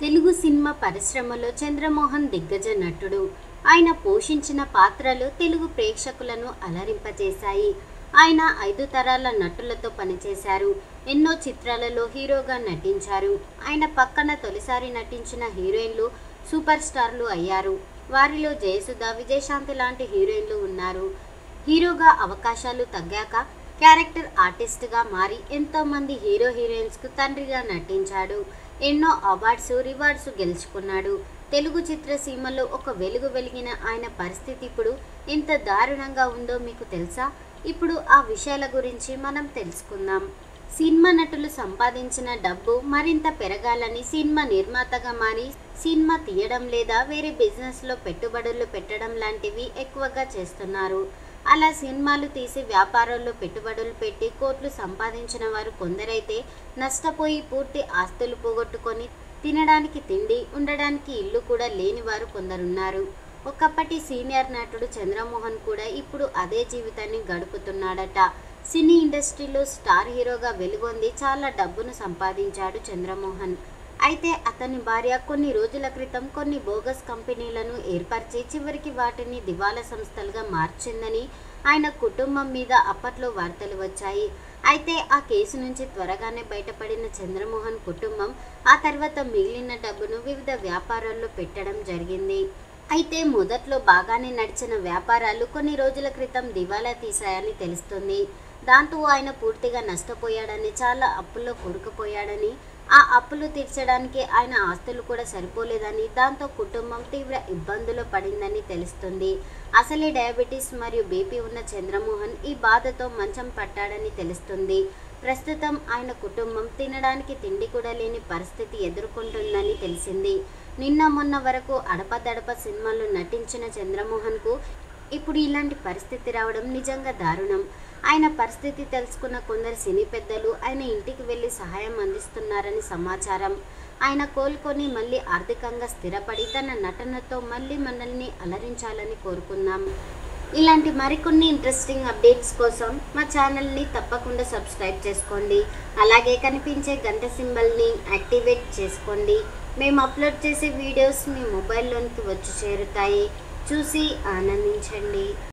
Telugu cinema పరిశ్రమలో చంద్రమోహన్ దిగ్గజ నటుడు ఆయన పోషించిన పాత్రలు తెలుగు ప్రేక్షకులను అలరింపజేశాయి ఆయన ఐదు తరాల నటులతో పనిచేశారు ఎన్నో చిత్రాలలో హీరోగా నటించారు ఆయన పక్కన తొలిసారి నటించిన హీరోయిన్లు సూపర్ స్టార్లు అయ్యారు వారిలో జయసుధ విజయశాంతి లాంటి హీరోయిన్లు ఉన్నారు హీరోగా అవకాశాలు తగ్గాక క్యారెక్టర్ ఆర్టిస్ట్గా మారి ఎంతో మంది హీరో హీరోయిన్స్కు తండ్రిగా నటించాడు ఎన్నో అవార్డ్స్ రివార్డ్స్ గెలుచుకున్నాడు తెలుగు చిత్రసీమలో ఒక వెలుగు వెలిగిన ఆయన పరిస్థితి ఇప్పుడు ఎంత దారుణంగా ఉందో మీకు తెలుసా ఇప్పుడు ఆ విషయాల గురించి మనం తెలుసుకుందాం సినిమా నటులు సంపాదించిన డబ్బు మరింత పెరగాలని సినిమా నిర్మాతగా మారి సినిమా తీయడం లేదా వేరే బిజినెస్లో పెట్టుబడులు పెట్టడం లాంటివి ఎక్కువగా చేస్తున్నారు అలా సినిమాలు తీసి వ్యాపారాల్లో పెట్టుబడులు పెట్టి కోట్లు సంపాదించిన వారు కొందరైతే నష్టపోయి పూర్తి ఆస్తులు పోగొట్టుకొని తినడానికి తిండి ఉండడానికి ఇల్లు కూడా లేని వారు కొందరున్నారు ఒకప్పటి సీనియర్ నటుడు చంద్రమోహన్ కూడా ఇప్పుడు అదే జీవితాన్ని గడుపుతున్నాడట సినీ ఇండస్ట్రీలో స్టార్ హీరోగా వెలుగొంది చాలా డబ్బును సంపాదించాడు చంద్రమోహన్ అయితే అతని భార్య కొన్ని రోజుల క్రితం కొన్ని బోగస్ కంపెనీలను ఏర్పరిచి చివరికి వాటిని దివాలా సంస్థలుగా మార్చిందని ఆయన కుటుంబం మీద అప్పట్లో వార్తలు వచ్చాయి అయితే ఆ కేసు నుంచి త్వరగానే బయటపడిన చంద్రమోహన్ కుటుంబం ఆ తర్వాత మిగిలిన డబ్బును వివిధ వ్యాపారాల్లో పెట్టడం జరిగింది అయితే మొదట్లో బాగానే నడిచిన వ్యాపారాలు కొన్ని రోజుల క్రితం దివాలా తీశాయని తెలుస్తుంది దాంతో ఆయన పూర్తిగా నష్టపోయాడని చాలా అప్పుల్లో కూరుకుపోయాడని ఆ అప్పులు తీర్చడానికి ఆయన ఆస్తులు కూడా సరిపోలేదని దాంతో కుటుంబం తీవ్ర ఇబ్బందులు పడిందని తెలుస్తుంది అసలే డయాబెటీస్ మరియు బీపీ ఉన్న చంద్రమోహన్ ఈ బాధతో మంచం పట్టాడని తెలుస్తుంది ప్రస్తుతం ఆయన కుటుంబం తినడానికి తిండి కూడా లేని పరిస్థితి ఎదుర్కొంటుందని తెలిసింది నిన్న మొన్న వరకు అడపదడప సినిమాల్లో నటించిన చంద్రమోహన్కు ఇప్పుడు ఇలాంటి పరిస్థితి రావడం నిజంగా దారుణం ఆయన పరిస్థితి తెలుసుకున్న కొందరు సినీ పెద్దలు ఆయన ఇంటికి వెళ్ళి సహాయం అందిస్తున్నారని సమాచారం ఆయన కోలుకొని మళ్ళీ ఆర్థికంగా స్థిరపడి తన నటనతో మళ్ళీ మనల్ని అలరించాలని కోరుకుందాం ఇలాంటి మరికొన్ని ఇంట్రెస్టింగ్ అప్డేట్స్ కోసం మా ఛానల్ని తప్పకుండా సబ్స్క్రైబ్ చేసుకోండి అలాగే కనిపించే గంట సింబల్ని యాక్టివేట్ చేసుకోండి మేము అప్లోడ్ చేసే వీడియోస్ మీ మొబైల్లోనికి వచ్చి చేరుతాయి చూసి ఆనందించండి